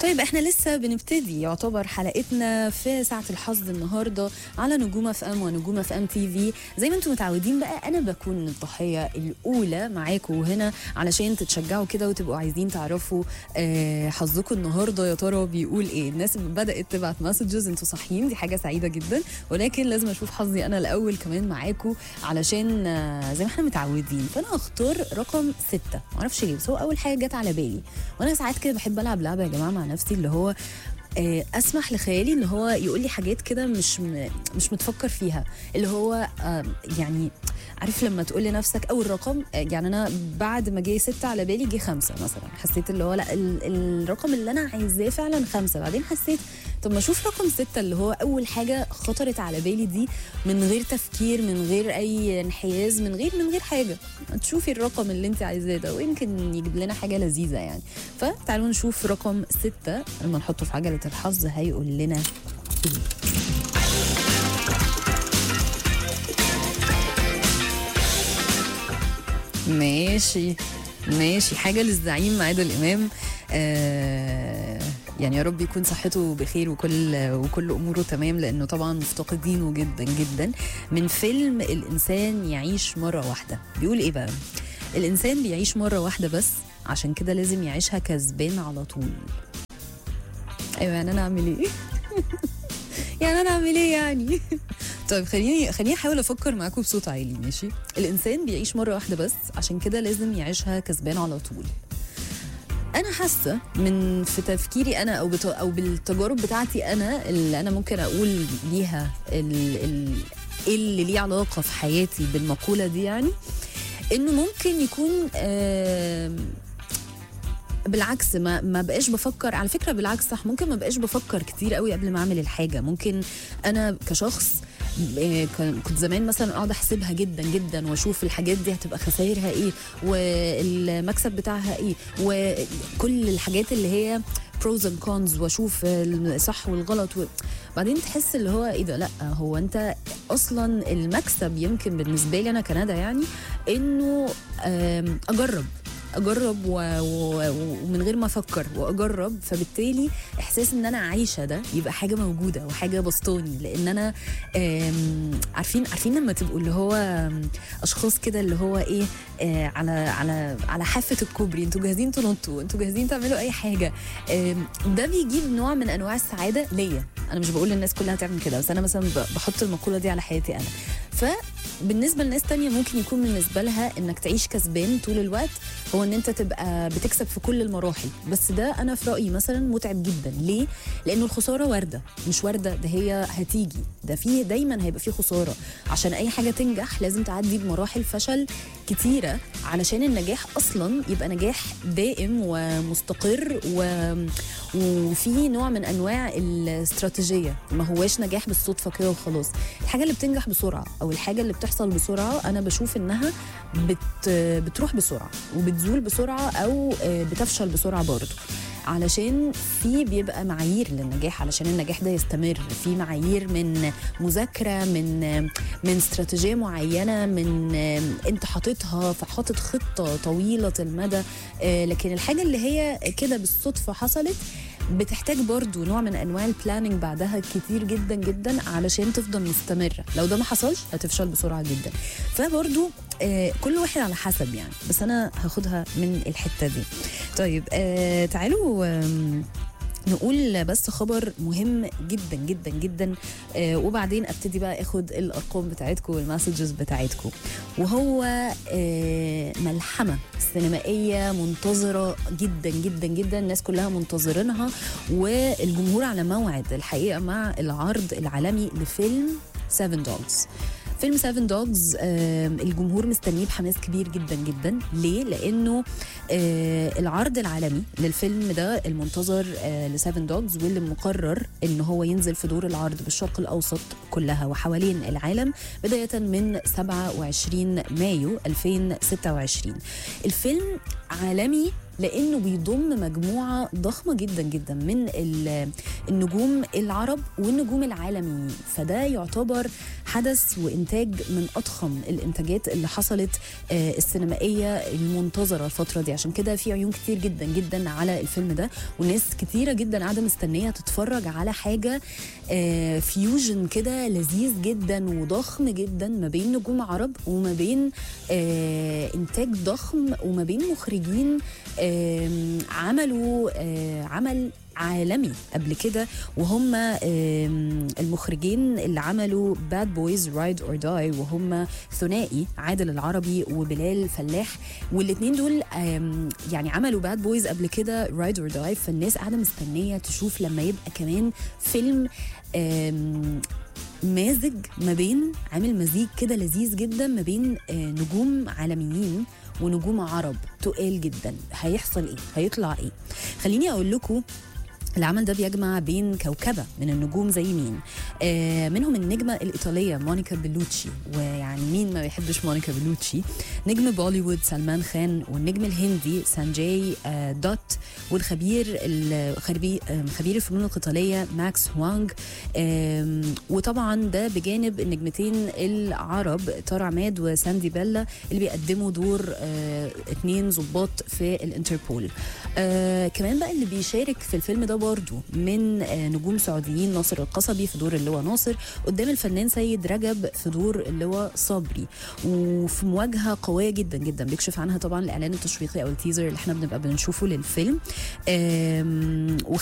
طيب احنا لسه بنبتدي يعتبر حلقتنا في ساعة الحظ النهاردة على نجوم اف ام ونجوم اف ام تي في زي ما انتم متعودين بقى انا بكون الضحية الأولى معاكم هنا علشان تتشجعوا كده وتبقوا عايزين تعرفوا آه، حظكم النهاردة يا ترى بيقول ايه الناس اللي بدأت تبعت مسجز انتوا صاحيين دي حاجة سعيدة جدا ولكن لازم اشوف حظي انا الأول كمان معاكم علشان آه، زي ما احنا متعودين فانا هختار رقم ستة معرفش ليه بس هو أول حاجة جت على بالي وانا ساعات كده بحب العب لعبه يا جماعه مع نفسي اللي هو آه، اسمح لخيالي ان هو يقول لي حاجات كده مش م- مش متفكر فيها اللي هو آه، يعني عارف لما تقول لنفسك اول رقم آه، يعني انا بعد ما جه ستة على بالي جه خمسة مثلا حسيت اللي هو لا ال- الرقم اللي انا عايزاه فعلا خمسة بعدين حسيت طب ما اشوف رقم ستة اللي هو اول حاجة خطرت على بالي دي من غير تفكير من غير اي انحياز من غير من غير حاجة تشوفي الرقم اللي انت عايزاه ده ويمكن يجيب لنا حاجة لذيذة يعني فتعالوا نشوف رقم ستة لما نحطه في عجلة الحظ هيقول لنا ايه ماشي ماشي حاجة للزعيم عادل إمام آه يعني يا رب يكون صحته بخير وكل وكل أموره تمام لأنه طبعا مفتقدينه جدا جدا من فيلم الإنسان يعيش مرة واحدة بيقول إيه بقى الإنسان بيعيش مرة واحدة بس عشان كده لازم يعيشها كسبان على طول أيوة يعني أنا أعمل إيه يعني أنا أعمل إيه يعني طيب خليني خليني احاول افكر معاكم بصوت عالي ماشي الانسان بيعيش مره واحده بس عشان كده لازم يعيشها كسبان على طول انا حاسه من في تفكيري انا او بت... او بالتجارب بتاعتي انا اللي انا ممكن اقول ليها ال... ال... إيه اللي ليه علاقه في حياتي بالمقوله دي يعني انه ممكن يكون آم، بالعكس ما ما بقاش بفكر على فكره بالعكس صح ممكن ما بقاش بفكر كتير قوي قبل ما اعمل الحاجه ممكن انا كشخص آه، كان- كنت زمان مثلا اقعد احسبها جدا جدا واشوف الحاجات دي هتبقى خسائرها ايه والمكسب بتاعها ايه وكل الحاجات اللي هي بروز اند كونز واشوف الصح والغلط و... بعدين تحس اللي هو ايه ده لا هو انت اصلا المكسب يمكن بالنسبه لي انا كندا يعني انه آم، اجرب اجرب و... و... ومن غير ما افكر واجرب فبالتالي احساس ان انا عايشه ده يبقى حاجه موجوده وحاجه بسطاني لان انا آم، عارفين عارفين لما تبقوا اللي هو آم، اشخاص كده اللي هو ايه آه على على على حافه الكوبري انتوا جاهزين تنطوا انتوا جاهزين تعملوا اي حاجه آم، ده بيجيب نوع من انواع السعاده ليا انا مش بقول للناس كلها تعمل كده بس انا مثلا ب- بحط المقوله دي على حياتي انا فبالنسبه لناس تانية ممكن يكون بالنسبه لها انك تعيش كسبان طول الوقت هو ان انت تبقى بتكسب في كل المراحل بس ده انا في رايي مثلا متعب جدا ليه لانه الخساره وارده مش وارده ده هي هتيجي ده في دايما هيبقى في خساره عشان اي حاجه تنجح لازم تعدي بمراحل فشل كتيره علشان النجاح اصلا يبقى نجاح دائم ومستقر و... وفي نوع من انواع الاستراتيجيه ما هواش نجاح بالصدفه كده وخلاص الحاجه اللي بتنجح بسرعه او الحاجه اللي بتحصل بسرعه انا بشوف انها بت... بتروح بسرعه وبتزول بسرعه او آه، بتفشل بسرعه برضه علشان في بيبقى معايير للنجاح علشان النجاح ده يستمر في معايير من مذاكره من من استراتيجيه معينه من انت حاططها فحاطط خطه طويله المدى آه، لكن الحاجه اللي هي كده بالصدفه حصلت بتحتاج برضو نوع من انواع البلاننج بعدها كتير جدا جدا علشان تفضل مستمره لو ده ما حصلش هتفشل بسرعه جدا فبرضو آه كل واحد على حسب يعني بس انا هاخدها من الحته دي طيب آه تعالوا آم، نقول بس خبر مهم جدا جدا جدا آه وبعدين ابتدي بقى اخد الارقام بتاعتكم والمسجز بتاعتكم وهو آه ملحمه سينمائيه منتظره جدا جدا جدا الناس كلها منتظرينها والجمهور على موعد الحقيقه مع العرض العالمي لفيلم 7 دوجز فيلم 7 دوجز الجمهور مستنيه بحماس كبير جدا جدا ليه لانه آه، العرض العالمي للفيلم ده المنتظر ل 7 دوجز واللي مقرر ان هو ينزل في دور العرض بالشرق الاوسط كلها وحوالين العالم بدايه من 27 مايو 2026 الفيلم عالمي لانه بيضم مجموعه ضخمه جدا جدا من ال- النجوم العرب والنجوم العالميين فده يعتبر حدث وانتاج من اضخم الانتاجات اللي حصلت آه، السينمائيه المنتظره الفتره دي عشان كده في عيون كتير جدا جدا على الفيلم ده وناس كتيره جدا قاعده مستنيه تتفرج على حاجه آه، فيوجن كده لذيذ جدا وضخم جدا ما بين نجوم عرب وما بين آه، انتاج ضخم وما بين مخرجين آم، عملوا آه، عمل عالمي قبل كده وهم آم، المخرجين اللي عملوا باد بويز رايد اور داي وهم ثنائي عادل العربي وبلال فلاح والاثنين دول آم، يعني عملوا باد بويز قبل كده رايد اور داي فالناس قاعده مستنيه تشوف لما يبقى كمان فيلم آم، مازج ما بين عامل مزيج كده لذيذ جدا ما بين آه، نجوم عالميين ونجوم عرب تقال جدا هيحصل ايه هيطلع ايه خليني اقول لكم العمل ده بيجمع بين كوكبة من النجوم زي مين آه منهم النجمة الإيطالية مونيكا بيلوتشي ويعني مين ما بيحبش مونيكا بيلوتشي نجم بوليوود سلمان خان والنجم الهندي سانجاي آه دوت والخبير الخبير آه، خبير الفنون القتالية ماكس هوانج آم، وطبعا ده بجانب النجمتين العرب طارق عماد وساندي بيلا اللي بيقدموا دور آه اتنين ضباط في الانتربول آه كمان بقى اللي بيشارك في الفيلم ده برضو من آه نجوم سعوديين ناصر القصبي في دور اللواء ناصر قدام الفنان سيد رجب في دور اللواء صبري وفي مواجهه قويه جدا جدا بيكشف عنها طبعا الاعلان التشويقي او التيزر اللي احنا بنبقى بنشوفه للفيلم آم،